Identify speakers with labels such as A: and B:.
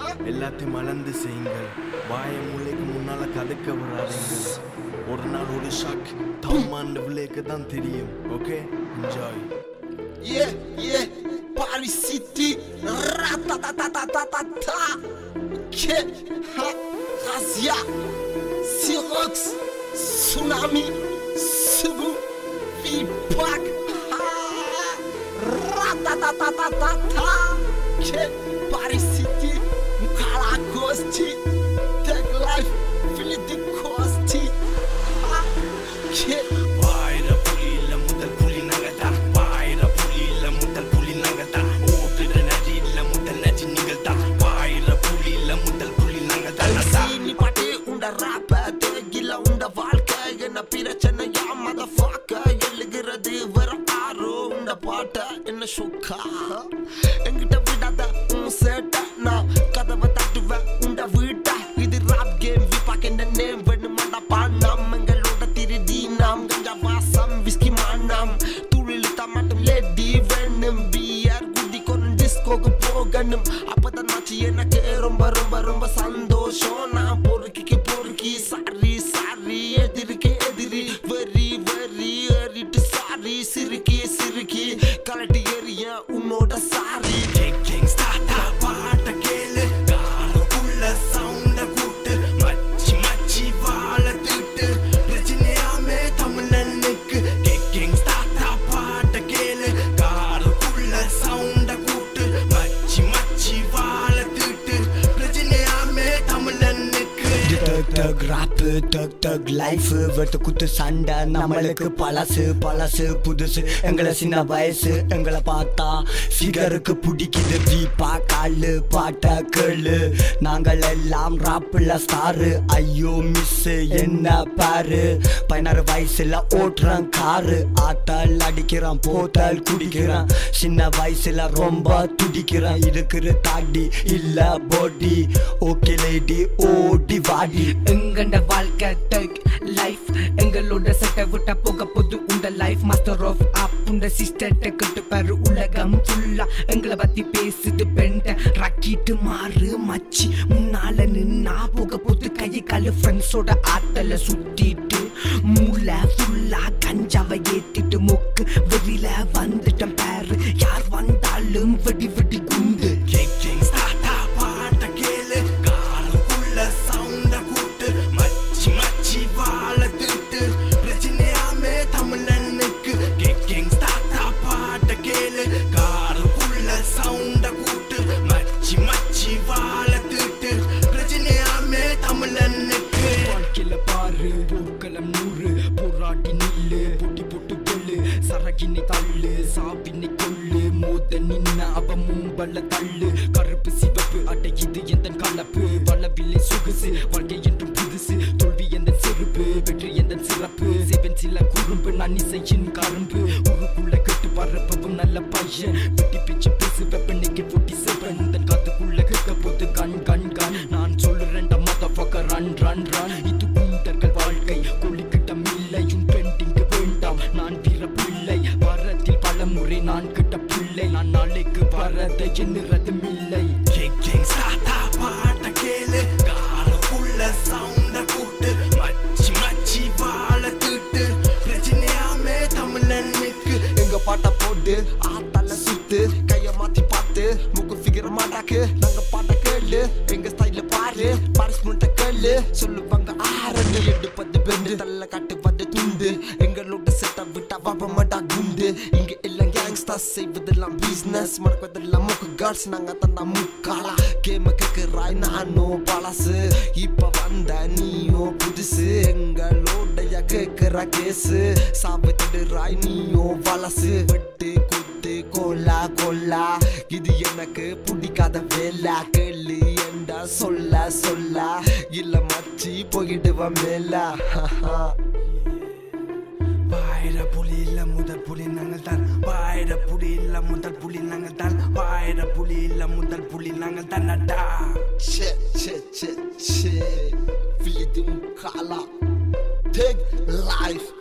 A: எல்லாத்தையும் மலர்ந்து செய்யுங்கள் வாய மூளைக்கு முன்னால கதைக்க வராதீங்கள் ஒரு நாள் ஒரு ஷாக் தம்மாண்ட விளைக்கு தான் தெரியும் okay enjoy
B: Yeah, yeah, Paris City, ratatatatata, okay, ha, Razia, Sirox, Tsunami, Subu, Vipak, ha, ratatatatata, okay, Paris City, Mukala Costi, Tech Life, Philip Costi, ha, okay.
A: வாயிர புலியில முதல் புலி நாங்கள் தான் வாயிர புலியில முதல் புலி நாங்கள் தான் ஓட்டுற நதியில முதல் நதி நீங்கள் தான் வாயிர புலியில முதல் புலி நாங்கள் தான்
B: நீ பாட்டு உண்ட ராப்ப தேகில உண்ட வாழ்க்கை என்ன பிரச்சனையா மத ஃபாக்க எழுகிறது வெறும் ஆரோ உண்ட பாட்ட என்ன சுக்கா எங்கிட்ட விடாத உன் சேட்ட நான் கதவை தட்டுவேன் உண்ட வீட்ட இது ராப் கேம் விபாக் என்ன நேம் வேணுமாண்டா பாண்ணம் எங்களோட திருடி நாம் கஞ்சா வாசம் விஸ்கி மானம் துளிலித்தா மட்டும் லேடி வேணும் பியர் குடி கொண்டு டிஸ்கோக்கு போகணும் அப்பதான் ஆச்சு எனக்கு ரொம்ப ரொம்ப ரொம்ப சந்தோஷம் நான் பொறுக்கிக்கு பொறுக்கி சாரி சாரி எதிரிக்கு எதிரி வெரி வெரி ஏறிட்டு சாரி சிரிக்கி சிரிக்கி கலட்டி எறிய உன்னோட சாரி
A: Kicking starta பாட்ட கேளு காலுக்குள்ள சவுண்ட கூட்டு மச்சி மச்சி வாழ திட்டு பிரச்சனையாமே தமிழனுக்கு Kicking starta பாட்ட கேளு காலுக்குள்ள சவுண்ட கூட்டு மச்சி மச்சி வாழ திட்டு பிரச்சனையாமே தமிழனுக்கு
C: டக் டக் ராப்பு டக் டக் லைஃப் வெட்டு குத்து சண்டை நம்மளுக்கு பழசு பழசு புதுசு எங்களை சின்ன வயசு எங்களை பார்த்தா ஃபிகருக்கு பிடிக்குது தீபா காலு பாட்ட கேளு நாங்கள் எல்லாம் ராப்புல ஸ்டாரு ஐயோ மிஸ் என்ன பாரு பதினாறு வயசுல ஓட்டுறேன் காரு ஆத்தல் அடிக்கிறான் போத்தல் குடிக்கிறான் சின்ன வயசுல ரொம்ப துடிக்கிறான் இருக்கிற தாடி இல்ல பாடி ஓகே லேடி ஓடி வாடி
D: எங்கண்ட வாழ்க்கை டேக் லைஃப் எங்களோட சட்டை விட்ட போக போது உண்ட லைஃப் மாஸ்டர் ஆஃப் அப் உண்ட சிஸ்டர் கட்டு பாரு உலகம் ஃபுல்லா எங்களை பத்தி பேசுது பெண்ட ராக்கிட்டு மாறு மச்சி முன்னால நின்னா போக போது கை காலு ஃப்ரெண்ட்ஸோட ஆத்தல சுத்திட்டு மூளை ஃபுல்லா கஞ்சாவை ஏத்திட்டு மொக்கு வெளியில வந்துட்டேன் பாரு யார் வந்தாலும் வெடி வெடி குண்டு
A: Kicking starta பாட்ட கேளு காலுக்குள்ள சவுண்ட கூட்டு மச்சி மச்சி வாழ திட்டு பிரச்சனையாமே தமிழனுக்கு Kicking starta பாட்ட கேளு காலுக்குள்ள சவுண்ட கூட்டு மச்சி மச்சி வாழ திட்டு பிரச்சனையாமே தமிழனுக்கு
D: வாழ்க்கையில பாரு போர்க்களம் நூறு போராடி நில்லு பொட்டி போட்டு வெள்ளு சரகினை தள்ளு சாவினை கொள்ளு மோத நின்ன அவ மும்பல தள்ளு கருப்பு சிவப்பு அடை இது எந்த கலப்பு வளவில்லை சொகுசு வாழ்க்கை என்றும் புதுசு தோல்வி எந்த செருப்பு வெற்றி எந்த சிறப்பு சிவன் சில குறும்பு நான் இசையின் கரும்பு ஊருக்குள்ள கெட்டு பரப்பவும் நல்ல பையன் வெட்டி பிச்சு பேசு வெப்பனைக்கு பொட்டி செவன் தன் காத்துக்குள்ள கேட்க போது கண் கண் கண் நான் சொல்லுறேன்டா மதஃபக்க ரன் ரன் ரன் இது குண்டர்கள் வாழ்க்கை கொள்ளிக்கிட்டம் இல்லையும் பெண்டிங்கு வேண்டாம் நான் வீர பிள்ளை வரத்தில் பல முறை நான் கிட்ட பிள்ளை நான் நாளைக்கு வரதை எண்ணுறதும் இல்லை
A: Kicking starta பாட்ட கேளு காலுக்குள்ள சவுண்ட கூட்டு மச்சி மச்சி வாழ திட்டு பிரச்சனையாமே தமிழனுக்கு
B: எங்க பாட்ட போட்டு ஆத்தால சுத்து கைய மாத்தி பார்த்து முக்கு ஃபிகர் மாட்டாக்கு நாங்க பாட்ட கேளு எங்க ஸ்டைல பாரு பாரிஸ் முட்ட கேளு சொல்லுவாங்க ஆரண்டு எட்டு பத்து பெண்டு தள்ள காட்டு வந்து துண்டு எங்களோட செட்ட விட்டா வாப மாட்டா குண்டு இங்க எல்லாம் கேங்ஸ்டா செய்வதெல்லாம் பிசினஸ் மறப்பதெல்லாம் முக்கு கார்ட்ஸ் நாங்க தந்தா முக்காலா கேம கேக்குறாய் நானும் பழசு இப்ப வந்த நீயோ புதுசு எங்களோடைய கேக்குற கேசு சாவு திடுறாய் நீயோ வலசு வெட்டு குத்து கொல்லா கொல்லா இது எனக்கு பிடிக்காத வேலை கேளு என்றா சொல்ல சொல்ல இல்ல மச்சி போயிடுவ மேல
A: வாயிர புலியில முதல் புலி நாங்கள் தான் வாயிர புலியில முதல் புலி நாங்கள் தான் வாயிர புலியில முதல் புலி நாங்கள் தான் அடா
B: che che che che Philippine Kala Take life